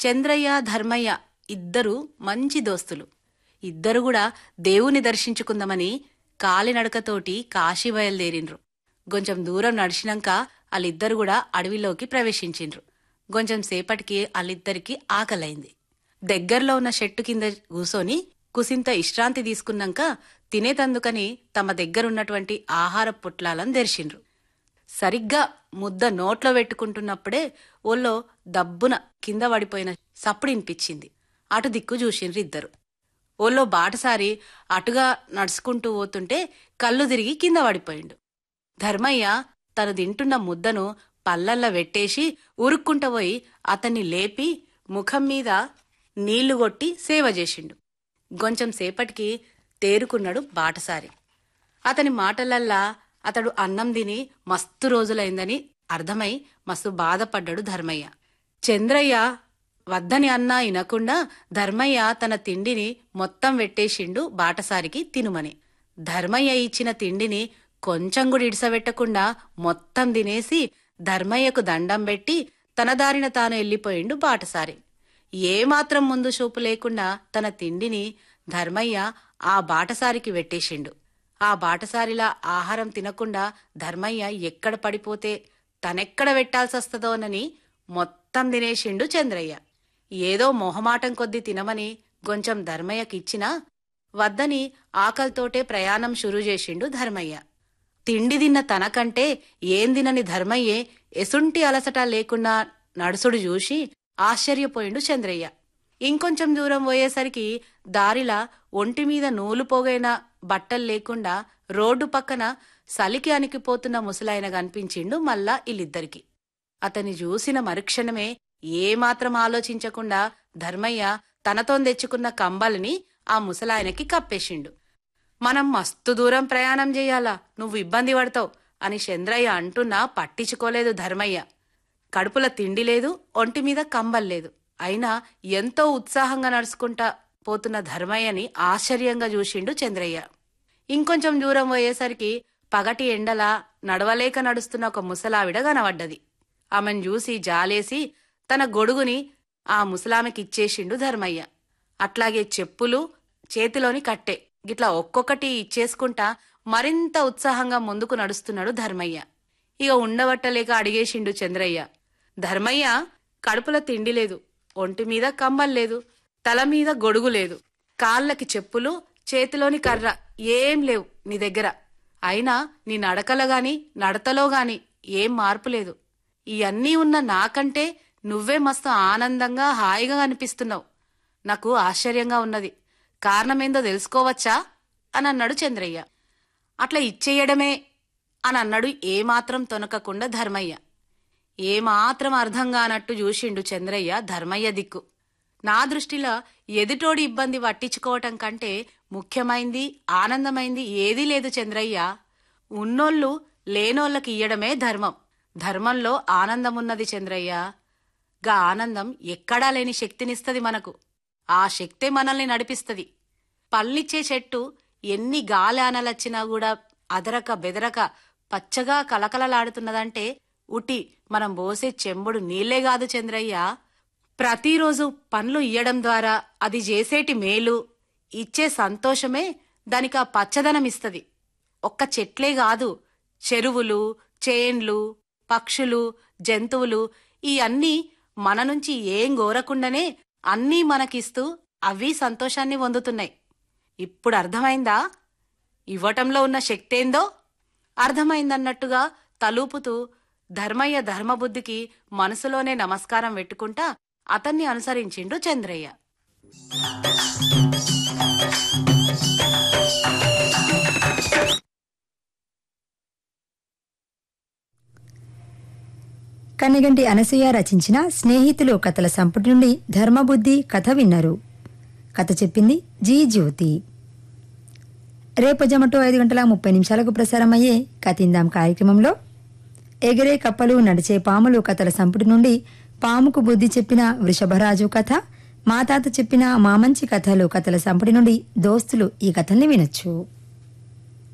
చంద్రయ్య ధర్మయ్య ఇద్దరు మంచి దోస్తులు ఇద్దరు కూడా దేవుని దర్శించుకుందామని కాలినడకతోటి కాశీ బయలుదేరిండ్రు కొంచెం దూరం నడిచినాక వాళ్ళిద్దరు కూడా అడవిలోకి ప్రవేశించిండ్రు కొంచెం సేపటికి వాళ్ళిద్దరికి ఆకలైంది దగ్గరలో ఉన్న చెట్టు కింద కూసోని కుసింత విశ్రాంతి తీసుకున్నాక తినేతందుకని తమ దగ్గరున్నటువంటి ఆహార పుట్లాలను తెరిచిండ్రు సరిగ్గా ముద్ద నోట్లో పెట్టుకుంటున్నప్పుడే ఓళ్ళో దబ్బున కింద పడిపోయిన సప్పుడు వినిపించింది అటు దిక్కు చూసిండ్రు ఇద్దరు ఓళ్ళో బాటసారి అటుగా నడుచుకుంటూ పోతుంటే కళ్ళు తిరిగి కింద పడిపోయిండు ధర్మయ్య తను తింటున్న ముద్దను పల్లల్లా వెట్టేసి ఉరుక్కుంట పోయి అతన్ని లేపి ముఖం మీద నీళ్లు కొట్టి సేవ చేసిండు కొంచెం సేపటికి తేరుకున్నాడు బాటసారి అతని మాటలల్లా అతడు అన్నం తిని మస్తు రోజులైందని అర్థమై మస్తు బాధపడ్డాడు ధర్మయ్య చంద్రయ్య వద్దని అన్నా వినకుండా ధర్మయ్య తన తిండిని మొత్తం వెట్టేసిండు బాటసారికి తినుమని ధర్మయ్య ఇచ్చిన తిండిని కొంచెం కూడా ఇడిసబెట్టకుండా మొత్తం తినేసి ధర్మయ్యకు దండం పెట్టి తన దారిన తాను వెళ్ళిపోయిండు బాటసారి ఏమాత్రం ముందు చూపు లేకుండా తన తిండిని ధర్మయ్య ఆ బాటసారికి వెట్టేసిండు ఆ బాటసారిలా ఆహారం తినకుండా ధర్మయ్య ఎక్కడ పడిపోతే తనెక్కడ వెట్టాల్సొస్తదోనని మొత్తం తినేసిండు చంద్రయ్య ఏదో మొహమాటం కొద్దీ తినమని కొంచెం ధర్మయ్యకిచ్చినా వద్దని ఆకల్తోటే ప్రయాణం షురూ చేసిండు ధర్మయ్య తిండి తిన్న తనకంటే ఏం తినని ధర్మయ్యే ఎసుంటి అలసట లేకుండా నడుసుడు చూసి ఆశ్చర్యపోయిండు చంద్రయ్య ఇంకొంచెం దూరం పోయేసరికి దారిలా ఒంటి మీద నూలు పోగైన బట్టలు లేకుండా రోడ్డు పక్కన సలికి అణికిపోతున్న ముసలాయన కనిపించిండు మళ్ళా వీళ్ళిద్దరికి అతని చూసిన మరుక్షణమే ఏమాత్రం ఆలోచించకుండా ధర్మయ్య తనతో తెచ్చుకున్న కంబలిని ఆ ముసలాయనకి కప్పేసిండు మనం మస్తు దూరం ప్రయాణం చెయ్యాలా నువ్వు ఇబ్బంది పడతావు అని చంద్రయ్య అంటున్నా పట్టించుకోలేదు ధర్మయ్య కడుపుల తిండి లేదు ఒంటి మీద కంబల్ లేదు అయినా ఎంతో ఉత్సాహంగా నడుచుకుంటా పోతున్న ధర్మయ్యని ఆశ్చర్యంగా చూసిండు చంద్రయ్య ఇంకొంచెం దూరం పోయేసరికి పగటి ఎండలా నడవలేక నడుస్తున్న ఒక ముసలావిడ కనబడ్డది ఆమెను చూసి జాలేసి తన గొడుగుని ఆ ముసలామెకిచ్చేసిండు ధర్మయ్య అట్లాగే చెప్పులు చేతిలోని కట్టె గిట్లా ఒక్కొక్కటి ఇచ్చేసుకుంటా మరింత ఉత్సాహంగా ముందుకు నడుస్తున్నాడు ధర్మయ్య ఇక ఉండబట్టలేక అడిగేసిండు చంద్రయ్య ధర్మయ్య కడుపుల తిండి లేదు ఒంటి మీద కంబల్ లేదు తల మీద గొడుగు లేదు కాళ్ళకి చెప్పులు చేతిలోని కర్ర ఏం లేవు నీ దగ్గర అయినా నీ నడకలో గాని నడతలో గాని ఏం మార్పు లేదు ఇవన్నీ ఉన్న నాకంటే నువ్వే మస్తు ఆనందంగా హాయిగా అనిపిస్తున్నావు నాకు ఆశ్చర్యంగా ఉన్నది కారణమేందో తెలుసుకోవచ్చా అని అన్నాడు చంద్రయ్య అట్లా ఇచ్చేయడమే అని అన్నాడు ఏమాత్రం తొనకకుండా ధర్మయ్య ఏమాత్రం అర్థం కానట్టు చూసిండు చంద్రయ్య ధర్మయ్య దిక్కు నా దృష్టిలో ఎదుటోడి ఇబ్బంది పట్టించుకోవటం కంటే ముఖ్యమైంది ఆనందమైంది ఏదీ లేదు చంద్రయ్య ఉన్నోళ్ళు లేనోళ్ళకి ఇయ్యడమే ధర్మం ధర్మంలో ఆనందమున్నది చంద్రయ్య గా ఆనందం ఎక్కడా లేని శక్తినిస్తది మనకు ఆ శక్తే మనల్ని నడిపిస్తది పళ్ళిచ్చే చెట్టు ఎన్ని గాలి ఆనలొచ్చినా కూడా అదరక బెదరక పచ్చగా కలకలలాడుతున్నదంటే ఉటి మనం పోసే చెంబుడు నీళ్లే కాదు చంద్రయ్య ప్రతిరోజు పండ్లు ఇయ్యడం ద్వారా అది చేసేటి మేలు ఇచ్చే సంతోషమే దానికి ఆ పచ్చదనమిస్తది ఒక్క చెట్లే కాదు చెరువులు చేన్లు పక్షులు జంతువులు ఈ అన్నీ మన నుంచి ఏం గోరకుండానే అన్నీ మనకిస్తూ అవి సంతోషాన్ని పొందుతున్నాయి ఇప్పుడు అర్థమైందా ఇవ్వటంలో ఉన్న శక్తేందో అర్థమైందన్నట్టుగా తలూపుతూ ధర్మయ్య ధర్మబుద్ధికి మనసులోనే నమస్కారం పెట్టుకుంటా అతన్ని అనుసరించిండు చంద్రయ్య కన్నగంటి అనసూయ రచించిన స్నేహితులు కథల సంపుటి నుండి ధర్మబుద్ధి కథ విన్నారు కథ చెప్పింది జీ జ్యోతి రేపు జమటు ఐదు గంటల ముప్పై నిమిషాలకు ప్రసారమయ్యే కథిందాం కార్యక్రమంలో ఎగిరే కప్పలు నడిచే పాములు కథల సంపుటి నుండి పాముకు బుద్ధి చెప్పిన వృషభరాజు కథ మా తాత చెప్పిన మామంచి కథలు కథల సంపుటి నుండి దోస్తులు ఈ కథల్ని వినొచ్చు